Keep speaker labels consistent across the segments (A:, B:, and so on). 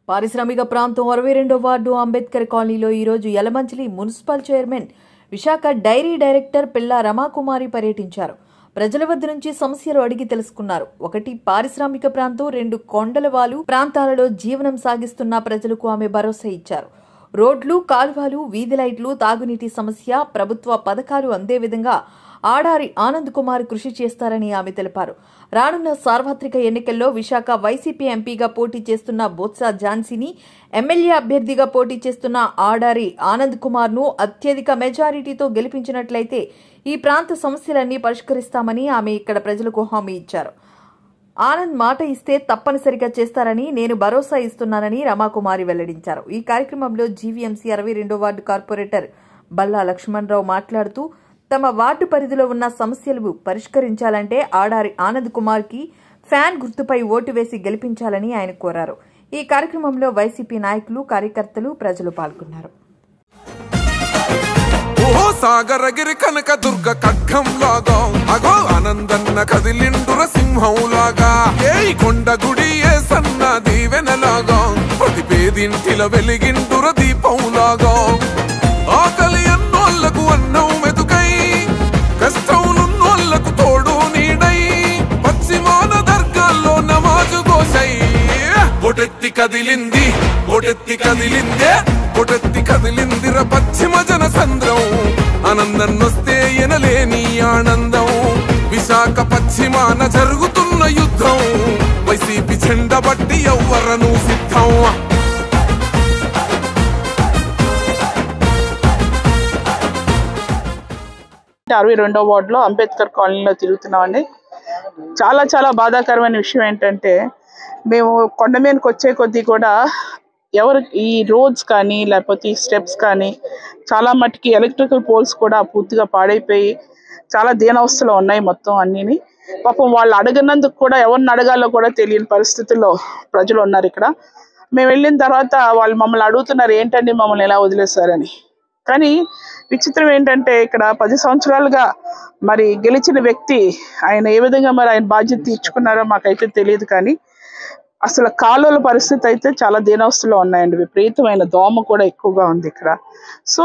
A: పారిశ్రామిక ప్రాంతం అరవై రెండో వార్డు అంబేద్కర్ కాలనీలో ఈరోజు Yelamanchili municipal chairman Visakha dairy director Pilla Ramakumari పర్యటించారు ప్రజల వద్ద నుంచి సమస్యలు అడిగి తెలుసుకున్నారు ఒకటి పారిశ్రామిక ప్రాంతం రెండు కొండలవాలు ప్రాంతాలలో జీవనం సాగిస్తున్న ప్రజలకు ఆమె భరోసా ఇచ్చారు రోడ్లు కాలువలు వీధి లైట్లు తాగునీటి సమస్య ప్రభుత్వ పథకాలు అందే విధంగా ఆడారి ఆనంద్ కుమార్ కృషి చేస్తారని ఆమె తెలిపారు రానున్న సార్వత్రిక ఎన్నికల్లో విశాఖ వైసీపీ ఎంపీగా పోటీ చేస్తున్న బొత్స ఝాన్సీని ఎమ్మెల్యే అభ్యర్థిగా పోటీ చేస్తున్న ఆడారి ఆనంద్ కుమార్ ను అత్యధిక మెజారిటీతో గెలిపించినట్లయితే ఈ ప్రాంత సమస్యలన్నీ పరిష్కరిస్తామని ఆమె ఇక్కడ ప్రజలకు హామీ ఇచ్చారు ఆనంద్ మాట ఇస్తే తప్పనిసరిగా చేస్తారని నేను భరోసా ఇస్తున్నానని రమాకుమారి వెల్లడించారు ఈ కార్యక్రమంలో జీవీఎంసీ అరవై రెండో వార్డు కార్పొరేటర్ బల్లా లక్ష్మణరావు మాట్లాడుతూ తమ వార్డు పరిధిలో ఉన్న సమస్యలు పరిష్కరించాలంటే ఆడారి ఆనంద్ కుమార్ కి ఫ్యాన్ గుర్తుపై ఓటు వేసి గెలిపించాలని ఆయన కోరారు ఈ కార్యక్రమంలో వైసీపీ నాయకులు కార్యకర్తలు ప్రజలు పాల్గొన్నారు
B: ఓ సాగరగిరి కనక దుర్గ ఖడ్గంలాగా అగో ఆనందన్న కదిలిండుర సింహంలాగా ఏ కొండ గుడి ఏ సన్న దీవెనలాగా ప్రతి పేదింటిల వెలిగిండుర దీపంలాగా ఆకలి అన్నోళ్లకు అన్నం మెతుకై కష్టములున్నోళ్లకు తోడు నీడై పశ్చిమాన దర్గాల్లో నమాజు గోసై బొటెత్తి కదిలింది బొటెత్తి కదిలిందే బొటెత్తి కదిలిందిర పశ్చిమ జన సంద్రం ఆనందన్నొస్తే ఎనలేని ఆనందం విశాఖ పశ్చిమాన జరుగుతున్న యుద్ధం వైసీపీ చెండ బట్టి ఎవ్వరను సిద్ధం
C: అరవై రెండో వార్డులో అంబేద్కర్ కాలనీలో తిరుగుతున్నామండి చాలా చాలా బాధాకరమైన విషయం ఏంటంటే మేము కొండ మీదకి వచ్చే కొద్దీ కూడా ఎవరు ఈ రోడ్స్ కానీ లేకపోతే ఈ స్టెప్స్ కానీ చాలా మట్టుకి ఎలక్ట్రికల్ పోల్స్ కూడా పూర్తిగా పాడైపోయి చాలా దీనవస్థలో ఉన్నాయి మొత్తం అన్నీని పాపం వాళ్ళు అడగనందుకు కూడా ఎవరిని అడగాలో కూడా తెలియని పరిస్థితుల్లో ప్రజలు ఉన్నారు ఇక్కడ మేము వెళ్ళిన తర్వాత వాళ్ళు మమ్మల్ని అడుగుతున్నారు ఏంటండి మమ్మల్ని ఎలా వదిలేశారని కానీ విచిత్రం ఏంటంటే ఇక్కడ పది సంవత్సరాలుగా మరి గెలిచిన వ్యక్తి ఆయన ఏ విధంగా మరి ఆయన బాధ్యత తీర్చుకున్నారో మాకైతే తెలియదు కానీ అసలు కాలువల పరిస్థితి అయితే చాలా దీనావస్థలో ఉన్నాయండి విపరీతమైన దోమ కూడా ఎక్కువగా ఉంది ఇక్కడ సో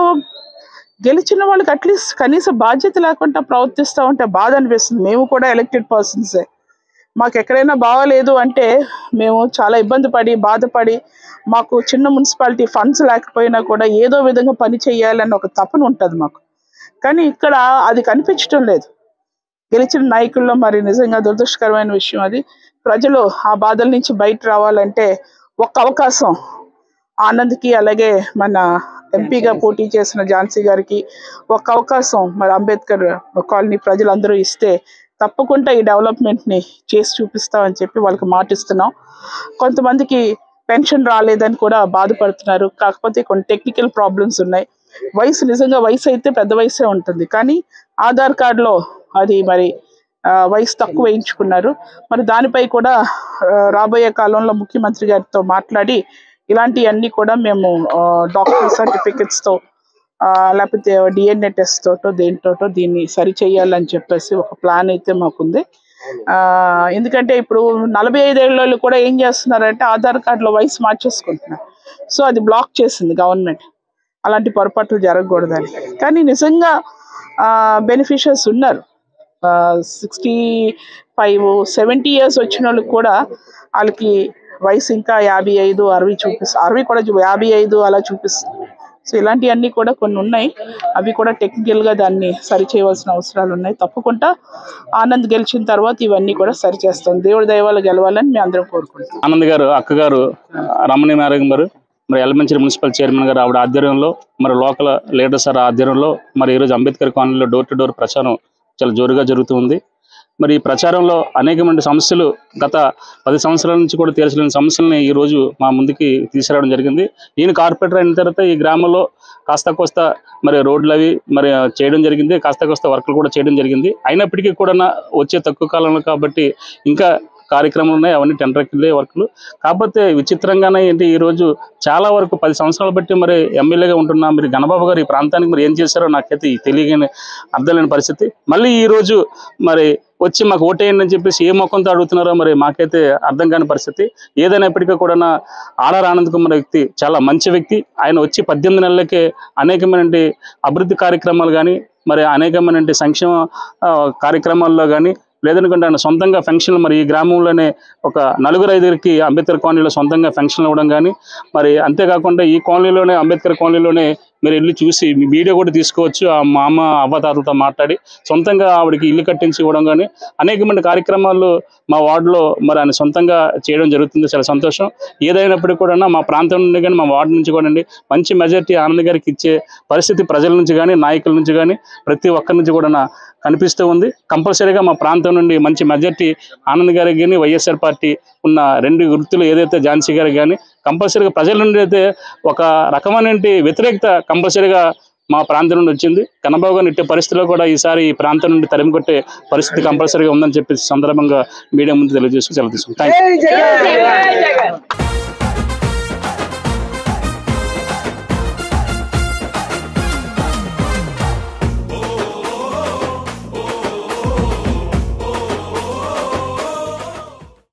C: గెలిచిన వాళ్ళకి అట్లీస్ట్ కనీస బాధ్యత లేకుండా ప్రవర్తిస్తూ ఉంటే బాధ అనిపిస్తుంది మేము కూడా ఎలక్టెడ్ పర్సన్సే మాకు ఎక్కడైనా బాగాలేదు అంటే మేము చాలా ఇబ్బంది పడి బాధపడి మాకు చిన్న మున్సిపాలిటీ ఫండ్స్ లేకపోయినా కూడా ఏదో విధంగా పని చేయాలని ఒక తపన ఉంటుంది మాకు కానీ ఇక్కడ అది కనిపించడం లేదు గెలిచిన నాయకుల్లో మరి నిజంగా దురదృష్టకరమైన విషయం అది ప్రజలు ఆ బాధల నుంచి బయట రావాలంటే ఒక్క అవకాశం ఆనంద్కి అలాగే మన ఎంపీగా పోటీ చేసిన ఝాన్సీ గారికి ఒక అవకాశం మరి అంబేద్కర్ కాలనీ ప్రజలందరూ ఇస్తే తప్పకుండా ఈ డెవలప్మెంట్ని చేసి చూపిస్తామని చెప్పి వాళ్ళకి మాటిస్తున్నాం కొంతమందికి పెన్షన్ రాలేదని కూడా బాధపడుతున్నారు కాకపోతే కొన్ని టెక్నికల్ ప్రాబ్లమ్స్ ఉన్నాయి వయసు నిజంగా వయసు అయితే పెద్ద వయసే ఉంటుంది కానీ ఆధార్ కార్డులో అది మరి ఆ, వయసు తక్కువ వేయించుకున్నారు మరి దానిపై కూడా ఆ, రాబోయే కాలంలో ముఖ్యమంత్రి గారితో మాట్లాడి ఇలాంటివన్నీ కూడా మేము డాక్టర్ సర్టిఫికెట్స్తో లేకపోతే డిఎన్ఏ టెస్ట్ తోటో దేనితోటో దీన్ని సరి చేయాలని చెప్పేసి ఒక ప్లాన్ అయితే మాకుంది ఆ, ఎందుకంటే ఇప్పుడు నలభై ఐదేళ్ళ వాళ్ళు కూడా ఏం చేస్తున్నారంటే ఆధార్ కార్డులో వయసు మార్చేసుకుంటున్నారు సో అది బ్లాక్ చేసింది గవర్నమెంట్ అలాంటి పొరపాట్లు జరగకూడదని కానీ నిజంగా బెనిఫిషియర్స్ ఉన్నారు సిక్స్టీ ఫైవ్ సెవెంటీ ఇయర్స్ వచ్చిన వాళ్ళకి కూడా వాళ్ళకి వయసు ఇంకా యాభై ఐదు అరవై చూపిస్తుంది అరవై కూడా చూ- యాభై ఐదు అలా చూపిస్తుంది సో ఇలాంటివన్నీ కూడా కొన్ని ఉన్నాయి అవి కూడా టెక్నికల్గా దాన్ని సరి చేయవలసిన అవసరాలు ఉన్నాయి తప్పకుండా ఆనంద్ గెలిచిన తర్వాత ఇవన్నీ కూడా సరి చేస్తాం దేవుడి దయవాళ్ళు గెలవాలని మేము అందరం కోరుకుంటాం
D: ఆనంద్ గారు అక్క గారు రమణి మేరం గారు మరి ఎలమంచిలి మున్సిపల్ చైర్మన్ గారు ఆవిడ ఆధ్వర్యంలో మరి లోకల్ లీడర్స్ గారి ఆధ్వర్యంలో మరి ఈరోజు అంబేద్కర్ కాలనీలో డోర్ టు డోర్ ప్రచారం చాలా జోరుగా జరుగుతుంది మరి ఈ ప్రచారంలో అనేకమైన సమస్యలు గత పది సంవత్సరాల నుంచి కూడా తీర్చలేని సమస్యలని ఈ రోజు మా ముందుకి తీసుకురావడం జరిగింది ఈయన కార్పొరేటర్ అయిన తర్వాత ఈ గ్రామంలో కాస్త కోస్త మరి రోడ్లు అవి మరి చేయడం జరిగింది కాస్త కోస్త వర్క్లు కూడా చేయడం జరిగింది అయినప్పటికీ కూడా వచ్చే తక్కువ కాలంలో కాబట్టి ఇంకా కార్యక్రమాలు ఉన్నాయి అవన్నీ టెండర్ కిందే వర్క్లు కాకపోతే విచిత్రంగానే ఏంటి ఈ రోజు చాలా వరకు పది సంవత్సరాలు బట్టి మరి ఎమ్మెల్యేగా ఉంటున్న మీరు గణబాబు గారు ఈ ప్రాంతానికి మరి ఏం చేశారో నాకైతే తెలియని అర్థం లేని పరిస్థితి మళ్ళీ ఈ రోజు మరి వచ్చి మాకు ఓటేయండి అని చెప్పేసి ఏ మొక్కంతో అడుగుతున్నారో మరి మాకైతే అర్థం కాని పరిస్థితి ఏదైనప్పటికీ కూడా నా ఆడార్ ఆనంద్ కుమార్ వ్యక్తి చాలా మంచి వ్యక్తి ఆయన వచ్చి పద్దెనిమిది నెలలకే అనేకమైన అభివృద్ధి కార్యక్రమాలు కానీ మరి అనేకమైన సంక్షేమ ఆ, కార్యక్రమాల్లో కానీ లేదనుకుంటే ఆయన సొంతంగా ఫంక్షన్లు మరి ఈ గ్రామంలోనే ఒక నలుగురు ఐదుగురికి అంబేద్కర్ కాలనీలో సొంతంగా ఫంక్షన్లు ఇవ్వడం కానీ మరి అంతేకాకుండా ఈ కాలనీలోనే అంబేద్కర్ కాలనీలోనే మీరు వెళ్ళి చూసి మీ వీడియో కూడా తీసుకోవచ్చు ఆ మా అమ్మ అవ్వతాతలతో మాట్లాడి సొంతంగా ఆవిడకి ఇల్లు కట్టించి ఇవ్వడం కానీ అనేకమైన కార్యక్రమాలు మా వార్డులో మరి ఆయన సొంతంగా చేయడం జరుగుతుంది చాలా సంతోషం ఏదైనప్పటికీ కూడా మా ప్రాంతం నుండి కానీ మా వార్డు నుంచి కూడా మంచి మెజార్టీ ఆనంద్ గారికి ఇచ్చే పరిస్థితి ప్రజల నుంచి కానీ నాయకుల నుంచి కానీ ప్రతి ఒక్కరి నుంచి కూడా నా కనిపిస్తూ ఉంది కంపల్సరీగా మా ప్రాంతం నుండి మంచి మెజార్టీ ఆనంద్ గారికి కానీ వైఎస్ఆర్ పార్టీ ఉన్న రెండు గుర్తులు ఏదైతే ఝాన్సీ గారికి కానీ కంపల్సరీగా ప్రజల నుండి అయితే ఒక రకమైన వ్యతిరేకత కంపల్సరీగా మా ప్రాంతం నుండి వచ్చింది కన్నబాబు గారిని ఇట్టే పరిస్థితిలో కూడా ఈసారి ఈ ప్రాంతం నుండి తరిమి కొట్టే పరిస్థితి కంపల్సరీగా ఉందని చెప్పి సందర్భంగా మీడియా ముందు తెలియజేస్తూ సెలవు తీసుకుంటాం థ్యాంక్ యూ